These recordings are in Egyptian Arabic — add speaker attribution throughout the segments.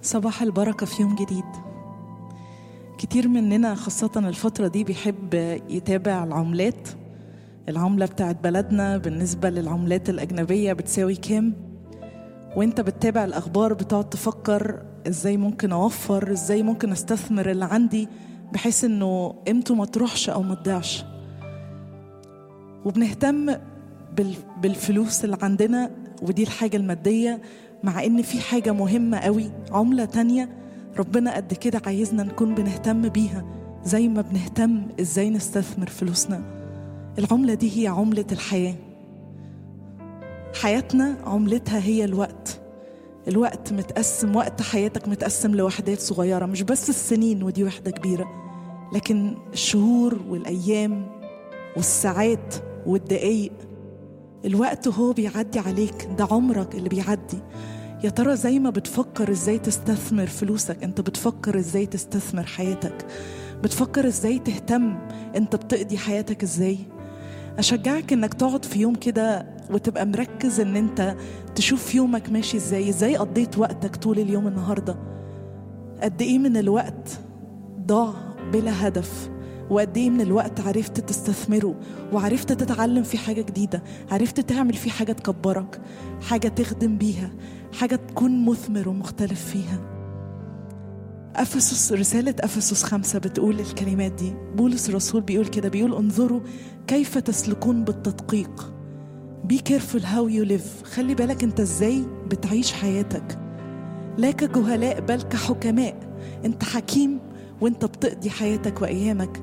Speaker 1: صباح البركة في يوم جديد كتير مننا خاصة الفترة دي بيحب يتابع العملات العملة بتاعت بلدنا بالنسبة للعملات الأجنبية بتساوي كام وانت بتتابع الأخبار بتقعد تفكر ازاي ممكن أوفر ازاي ممكن أستثمر اللي عندي بحيث انه قيمته ما تروحش أو ما تضيعش وبنهتم بال- بالفلوس اللي عندنا ودي الحاجة المادية مع ان في حاجة مهمة قوي عملة تانية ربنا قد كده عايزنا نكون بنهتم بيها زي ما بنهتم ازاي نستثمر فلوسنا العملة دي هي عملة الحياة حياتنا عملتها هي الوقت الوقت متقسم وقت حياتك متقسم لوحدات صغيرة مش بس السنين ودي وحدة كبيرة لكن الشهور والأيام والساعات والدقايق الوقت هو بيعدي عليك ده عمرك اللي بيعدي يا ترى زي ما بتفكر ازاي تستثمر فلوسك انت بتفكر ازاي تستثمر حياتك بتفكر ازاي تهتم انت بتقضي حياتك ازاي اشجعك انك تقعد في يوم كده وتبقى مركز ان انت تشوف يومك ماشي ازاي ازاي قضيت وقتك طول اليوم النهارده قد ايه من الوقت ضاع بلا هدف وقد ايه من الوقت عرفت تستثمره وعرفت تتعلم فيه حاجه جديده عرفت تعمل فيه حاجه تكبرك حاجه تخدم بيها حاجه تكون مثمر ومختلف فيها افسس رساله افسس خمسة بتقول الكلمات دي بولس الرسول بيقول كده بيقول انظروا كيف تسلكون بالتدقيق be careful how you live خلي بالك انت ازاي بتعيش حياتك لا كجهلاء بل كحكماء انت حكيم وانت بتقضي حياتك وايامك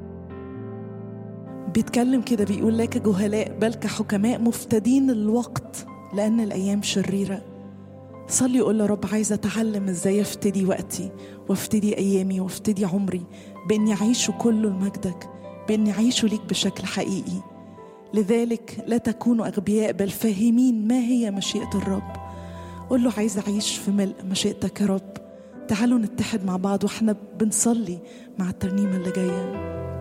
Speaker 1: بيتكلم كده بيقول لا كجهلاء بل كحكماء مفتدين الوقت لان الايام شريره صلي وقول له رب عايزه اتعلم ازاي افتدي وقتي وافتدي ايامي وافتدي عمري باني اعيشه كله لمجدك باني اعيشه ليك بشكل حقيقي لذلك لا تكونوا اغبياء بل فاهمين ما هي مشيئه الرب قول له عايز اعيش في ملء مشيئتك يا رب تعالوا نتحد مع بعض واحنا بنصلي مع الترنيمه اللي جايه